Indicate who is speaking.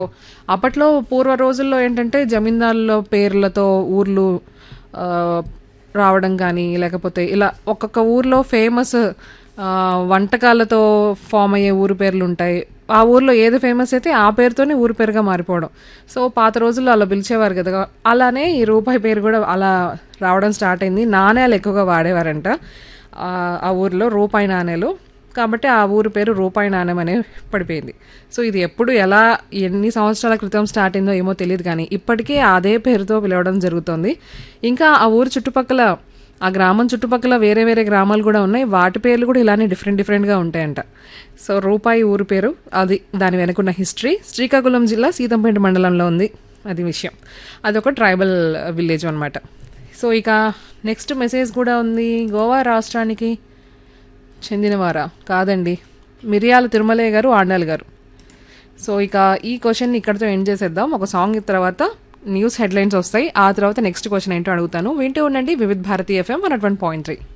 Speaker 1: అప్పట్లో పూర్వ రోజుల్లో ఏంటంటే జమీందారుల పేర్లతో ఊర్లు ఆ, రావడం కానీ లేకపోతే ఇలా ఒక్కొక్క ఊర్లో ఫేమస్ వంటకాలతో ఫామ్ అయ్యే ఊరు పేర్లు ఉంటాయి ఆ ఊర్లో ఏది ఫేమస్ అయితే ఆ పేరుతోనే ఊరి పేరుగా మారిపోవడం సో పాత రోజుల్లో అలా పిలిచేవారు కదా అలానే ఈ రూపాయి పేరు కూడా అలా రావడం స్టార్ట్ అయింది నాణేలు ఎక్కువగా వాడేవారంట ఆ, ఆ ఊర్లో రూపాయి నాణేలు కాబట్టి ఆ ఊరి పేరు రూపాయి నాణ్యం అనే పడిపోయింది సో ఇది ఎప్పుడు ఎలా ఎన్ని సంవత్సరాల క్రితం స్టార్ట్ అయిందో ఏమో తెలియదు కానీ ఇప్పటికీ అదే పేరుతో పిలవడం జరుగుతుంది ఇంకా ఆ ఊరు చుట్టుపక్కల ఆ గ్రామం చుట్టుపక్కల వేరే వేరే గ్రామాలు కూడా ఉన్నాయి వాటి పేర్లు కూడా ఇలానే డిఫరెంట్ డిఫరెంట్గా ఉంటాయంట సో రూపాయి ఊరి పేరు అది దాని వెనుకున్న హిస్టరీ శ్రీకాకుళం జిల్లా సీతంపేట మండలంలో ఉంది అది విషయం అదొక ట్రైబల్ విలేజ్ అనమాట సో ఇక నెక్స్ట్ మెసేజ్ కూడా ఉంది గోవా రాష్ట్రానికి చెందినవారా కాదండి మిరియాల తిరుమలయ్య గారు ఆండాల్ గారు సో ఇక ఈ క్వశ్చన్ ఇక్కడితో ఎండ్ చేసేద్దాం ఒక సాంగ్ తర్వాత న్యూస్ హెడ్లైన్స్ వస్తాయి ఆ తర్వాత నెక్స్ట్ క్వశ్చన్ ఏంటో అడుగుతాను వింటూ ఉండండి Vividh Bharati FM one point three